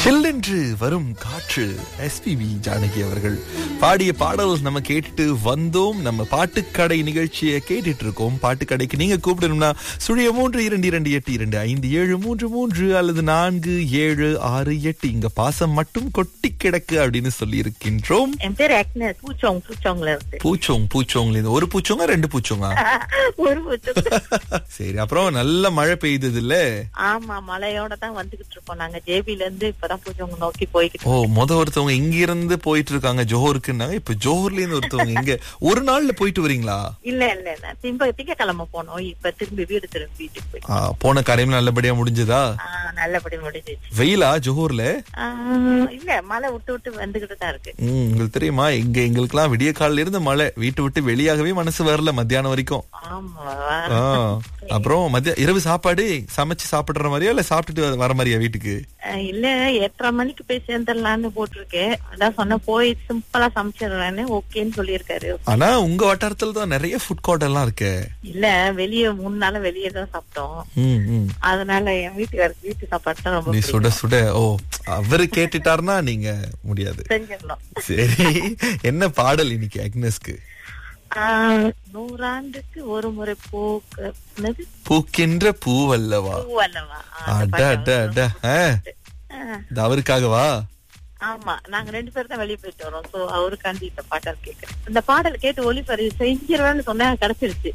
சில்லென்று வரும் காற்று எஸ்பிபி ஜானகி அவர்கள் பாடிய பாடல் நம்ம கேட்டுட்டு வந்தோம் நம்ம பாட்டுக்கடை நிகழ்ச்சியை கேட்டுட்டு இருக்கோம் பாட்டுக்கடைக்கு நீங்க கூப்பிடணும்னா சுழிய மூன்று இரண்டு இரண்டு எட்டு இரண்டு ஐந்து ஏழு மூன்று மூன்று அல்லது நான்கு ஏழு ஆறு எட்டு இங்க பாசம் மட்டும் கொட்டி கிடக்கு அப்படின்னு சொல்லி இருக்கின்றோம் என் பேர் ஆக்னஸ் பூச்சோங் பூச்சோங்ல இருந்து பூச்சோங் பூச்சோங்ல இருந்து ஒரு பூச்சோங்க ரெண்டு பூச்சோங்க ஒரு பூச்சோங் சரி அப்புறம் நல்ல மழை பெய்தது இல்ல ஆமா மலையோட தான் வந்துகிட்டு இருக்கோம் நாங்க ஜேபில இருந்து இப்பதான் பூச்சோங்க நோக்கி போய்கிட்டு ஓ முத ஒருத்தவங்க இங்க இருந்து போயிட்டு இருக்காங்க ஜோஹருக்குன்னாங்க இப்ப ஜோஹர்ல இருந்து ஒருத்தவங்க இங்க ஒரு நாள்ல போயிட்டு வரீங்களா இல்ல இல்ல இல்ல திம்ப திங்கக்கிழமை போனோம் இப்ப திரும்பி வீடு திரும்பி வீட்டுக்கு போய் ஆ, போன காரியம் நல்லபடியா முடிஞ்சதா ஆஹ் நல்லபடி முடிஞ்சிச்சு வெயிலா ஜோஹர்ல ஆஹ் இல்ல மழை விட்டு விட்டு வந்துகிட்டு தான் இருக்கு ம், உங்களுக்கு தெரியுமா இங்க எங்களுக்கெல்லாம் விடிய காலையில இருந்து மழை வீட்டை விட்டு வெளியாகவே மனசு வரல மத்தியானம் வரைக்கும் ஆமா ஆ, அப்புறம் மத்திய இரவு சாப்பாடு சமைச்சு சாப்பிடுற மாதிரியா இல்ல சாப்பிட்டுட்டு வர- வர மாதிரியா வீட்டுக்கு ஆஹ் இல்ல எட்டரை மணிக்கு போய் சேர்ந்துடலான்னு போட்டிருக்கேன் அதான் சொன்ன போய் சிம்பிளா சமைச்சிடுறேன்னு ஓகேன்னு சொல்லியிருக்காரு ஆனா உங்க வட்டாரத்துல தான் நிறைய ஃபுட் கோர்ட் எல்லாம் இருக்கே இல்ல வெளியே மூணு நாள் வெளியே தான் சாப்பிட்டோம் ம், ம். அதனால என் வீட்டுக்காரருக்கு வீட்டு சாப்பாடு தான் ரொம்ப நீ பிடிக்கும். சுட சுட ஓ அவரு கேட்டுட்டாருன்னா நீங்க முடியாது செஞ்சிடணும் சரி என்ன பாடல் இன்னைக்கு அக்னஸ்க்கு ஆஹ் நூறாண்டுக்கு ஒரு முறை பூக்கு என்னது? பூக்கின்ற பூவல்லவா பூ அல்லவா ஆஹ் அட அந்த அட பாட்டு அட ஆ, ஆஹ் இது அவருக்காகவா ஆமா நாங்க ரெண்டு பேரும் தான் வெளியே போயிட்டு வரோம் சோ அவருக்காண்டி இந்த பாடல் கேட்கிறேன் இந்த பாடல் கேட்டு ஒளிபரி செஞ்சிருவேன்னு சொன்னா கிடைச்சிருச்சு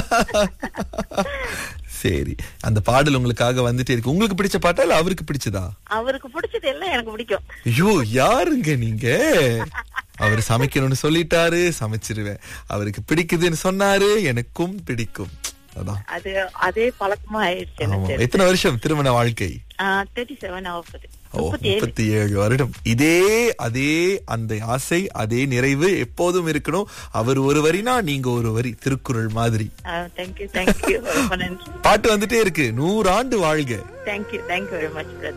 சரி அந்த பாடல் உங்களுக்காக வந்துட்டே இருக்கு உங்களுக்கு பிடிச்ச பாட்டா இல்ல அவருக்கு பிடிச்சதா அவருக்கு பிடிச்சது எல்லாம் எனக்கு பிடிக்கும் ஐயோ யாருங்க நீங்க அவர் சமைக்கணும்னு சொல்லிட்டாரு சமைச்சிருவேன் அவருக்கு பிடிக்குதுன்னு சொன்னாரு எனக்கும் பிடிக்கும் அதான் அது அதே பழக்கமா ஆயிடுச்சு ஆமா. எனக்கு எத்தனை வருஷம் திருமண வாழ்க்கை தேர்ட்டி செவன் ஆகுது ஓ முப்பத்தி ஏழு முப்பத்தி ஏழு வருடம் இதே அதே அந்த ஆசை அதே நிறைவு எப்போதும் இருக்கணும் அவர் ஒரு வரினா நீங்க ஒரு வரி திருக்குறள் மாதிரி தேங்க்யூ தேங்க்யூ ரொம்ப நன்றி பாட்டு வந்துட்டே இருக்கு நூறாண்டு வாழ்க தேங்க்யூ தேங்க்யூ வெரி மச்